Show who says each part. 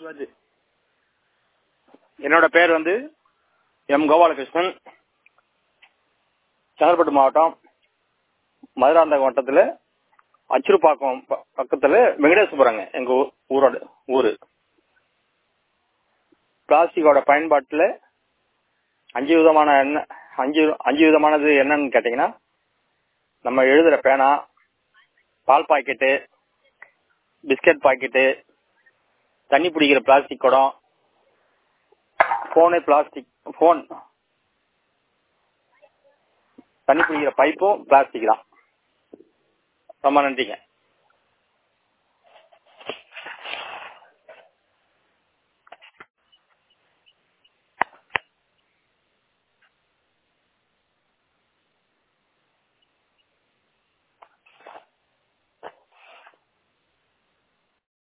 Speaker 1: சிவாஜி என்னோட பேர் வந்து எம் கோபாலகிருஷ்ணன் செங்கல்பட்டு மாவட்டம் மதுராந்தகம் வட்டத்தில் அச்சுறுப்பாக்கம் ப- பக்கத்துல வெங்கடேசபுரங்க எங்க ஊ- ஊரோட ஊரு பிளாஸ்டிக்கோட பயன்பாட்டுல அஞ்சு விதமான என்ன அஞ்சு அஞ்சு விதமானது என்னன்னு கேட்டீங்கன்னா நம்ம எழுதுற பேனா பால் பாக்கெட்டு பிஸ்கட் பாக்கெட்டு தண்ணி பிடிக்கிற பிளாஸ்டிக் குடம் போனு பிளாஸ்டிக் போன் தண்ணி பிடிக்கிற பைப்பும் பிளாஸ்டிக் தான் ரொம்ப நன்றிங்க